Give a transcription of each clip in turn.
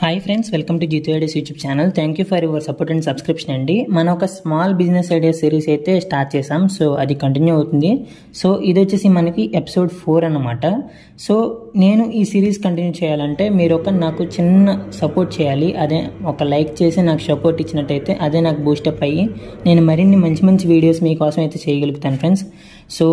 hi friends welcome to జీతో ideas YouTube channel thank you for your support and subscription అండి మనం ఒక small business idea series అయితే start చేసాం so అది కంటిన్యూ అవుతుంది సో ఇది వచ్చేసి మనకి ఎపిసోడ్ ఫోర్ అన్నమాట సో నేను ఈ సిరీస్ కంటిన్యూ చేయాలంటే మీరు ఒక నాకు చిన్న సపోర్ట్ చేయాలి అదే ఒక లైక్ చేసి నాకు సపోర్ట్ ఇచ్చినట్టయితే అదే నాకు బూస్టప్ అయ్యి నేను మరిన్ని మంచి మంచి వీడియోస్ మీకోసం అయితే చేయగలుగుతాను ఫ్రెండ్స్ సో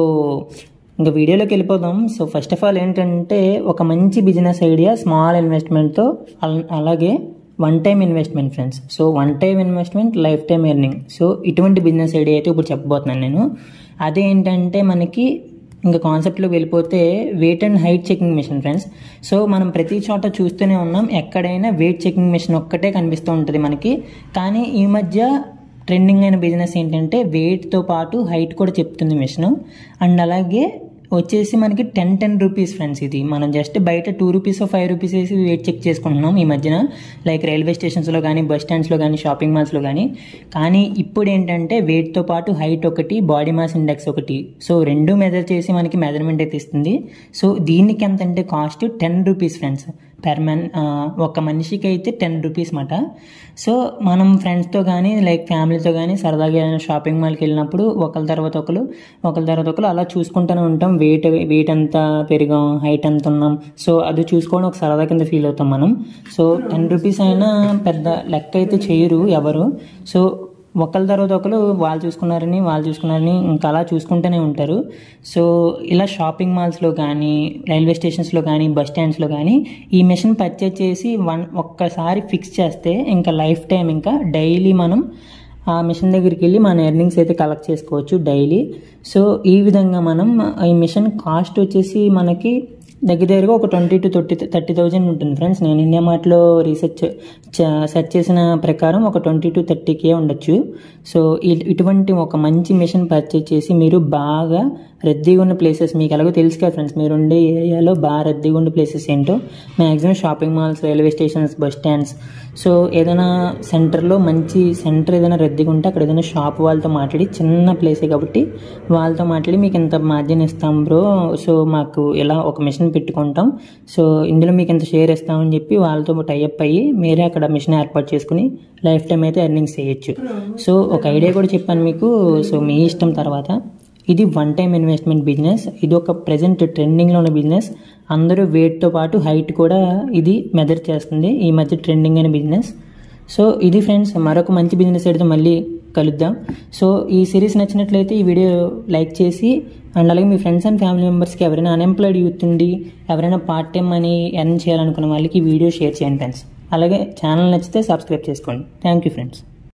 ఇంకా వీడియోలోకి వెళ్ళిపోదాం సో ఫస్ట్ ఆఫ్ ఆల్ ఏంటంటే ఒక మంచి బిజినెస్ ఐడియా స్మాల్ ఇన్వెస్ట్మెంట్తో అల్- అలాగే one time investment friends so one time investment life time earning so ఇటువంటి బిజినెస్ ఐడియా అయితే ఇప్పుడు చెప్పబోతున్నాను నేను అదేంటంటే మనకి ఇంకా కాన్సెప్ట్లోకి వెళ్ళిపోతే weight and height checking machine friends so మనం ప్రతి చోట చూస్తూనే ఉన్నాం ఎక్కడైనా వెయిట్ చెకింగ్ మిషన్ ఒక్కటే కనిపిస్తూ ఉంటుంది మనకి కానీ ఈ మధ్య ట్రెండింగ్ అయిన బిజినెస్ ఏంటంటే వెయిట్తో పాటు హైట్ కూడా చెప్తుంది మిషన్ అండ్ అలాగే వచ్చేసి మనకి టెన్ టెన్ రూపీస్ ఫ్రెండ్స్ ఇది మనం జస్ట్ బయట టూ రూపీస్ ఫైవ్ రూపీస్ వేసి వెయిట్ చెక్ చేసుకుంటున్నాం ఈ మధ్యన లైక్ రైల్వే స్టేషన్స్లో కానీ బస్ స్టాండ్స్లో కానీ షాపింగ్ మాల్స్లో కానీ కానీ ఇప్పుడు ఏంటంటే వెయిట్తో పాటు హైట్ ఒకటి బాడీ మాస్ ఇండెక్స్ ఒకటి సో రెండు మెజర్ చేసి మనకి మెజర్మెంట్ అయితే ఇస్తుంది సో దీనికి ఎంత అంటే cost ten rupees friends per man ఒక మనిషికి అయితే టెన్ రూపీస్ మాట సో మనం ఫ్రెండ్స్తో కానీ లైక్ ఫ్యామిలీతో కానీ సరదాగా ఏదైనా షాపింగ్ మాల్కి వెళ్ళినప్పుడు ఒకరి తర్వాత ఒకరు ఒకరి తర్వాత ఒకరు అలా చూసుకుంటూనే ఉంటాం వెయిట్ వెయిట్ ఎంత పెరిగాం హైట్ ఎంత ఉన్నాం సో అది చూసుకోవడం ఒక సరదా కింద ఫీల్ అవుతాం మనం సో టెన్ రూపీస్ అయినా పెద్ద లెక్క అయితే చేయరు ఎవరు సో ఒకరి తర్వాత ఒకరు వాళ్ళు చూసుకున్నారని వాళ్ళు చూసుకున్నారని ఇంకా అలా చూసుకుంటూనే ఉంటారు సో ఇలా షాపింగ్ మాల్స్లో కానీ రైల్వే స్టేషన్స్లో కానీ బస్ స్టాండ్స్లో కానీ ఈ మిషన్ పర్చేజ్ చేసి వన్ ఒక్కసారి ఫిక్స్ చేస్తే ఇంకా లైఫ్ టైం ఇంకా డైలీ మనం ఆ మిషన్ దగ్గరికి వెళ్ళి మన ఎర్నింగ్స్ అయితే కలెక్ట్ చేసుకోవచ్చు డైలీ సో ఈ విధంగా మనం ఈ మిషన్ కాస్ట్ వచ్చేసి మనకి దగ్గర దగ్గరగా ఒక twenty to thirty thirty thousand ఉంటుంది ఫ్రెండ్స్ నేను ఇండియా మార్ట్లో రీసెర్చ్ సెర్చ్ చేసిన ప్రకారం ఒక ట్వంటీ టు థర్టీ కే ఉండొచ్చు సో ఇ- ఇటువంటి ఒక మంచి మిషన్ పర్చేజ్ చేసి మీరు బాగా రద్దీగా ఉన్న ప్లేసెస్ మీకు ఎలాగో తెలుసు కదా ఫ్రెండ్స్ మీరు ఉండే ఏరియాలో బాగా రద్దీగా ఉండే ప్లేసెస్ ఏంటో maximum shopping malls railway stations bus stands so ఏదైనా సెంటర్లో మంచి సెంటర్ ఏదైనా రద్దీగా ఉంటే అక్కడ ఏదైనా షాప్ వాళ్ళతో మాట్లాడి చిన్న ప్లేసే కాబట్టి వాళ్ళతో మాట్లాడి మీకు ఇంత మార్జిన్ ఇస్తాం బ్రో సో మాకు ఇలా ఒక మిషన్ పెట్టుకుంటాం సో ఇందులో మీకు ఇంత షేర్ ఇస్తామని చెప్పి వాళ్ళతో టైఅప్ అయ్యి మీరే అక్కడ మిషన్ ఏర్పాటు చేసుకుని లైఫ్ టైం అయితే ఎర్నింగ్స్ చేయొచ్చు సో ఒక ఐడియా కూడా చెప్పాను మీకు సో మీ ఇష్టం తర్వాత ఇది వన్ టైం ఇన్వెస్ట్మెంట్ బిజినెస్ ఇది ఒక ప్రజెంట్ ట్రెండింగ్లో ఉన్న బిజినెస్ అందరూ వెయిట్తో పాటు హైట్ కూడా ఇది మెజర్ చేస్తుంది ఈ మధ్య ట్రెండింగ్ అయిన బిజినెస్ సో ఇది ఫ్రెండ్స్ మరొక మంచి బిజినెస్ అయితే మళ్ళీ కలుద్దాం సో ఈ సిరీస్ నచ్చినట్లయితే ఈ వీడియో లైక్ చేసి అండ్ అలాగే మీ ఫ్రెండ్స్ అండ్ ఫ్యామిలీ మెంబర్స్కి ఎవరైనా అన్ఎంప్లాయిడ్ యూత్ ఉండి ఎవరైనా పార్ట్ టైం మనీ ఎర్న్ చేయాలనుకున్న వాళ్ళకి ఈ వీడియో షేర్ చేయండి ఫ్రెండ్స్ అలాగే ఛానల్ నచ్చితే సబ్స్క్రైబ్ చేసుకోండి థ్యాంక్ యూ ఫ్రెండ్స్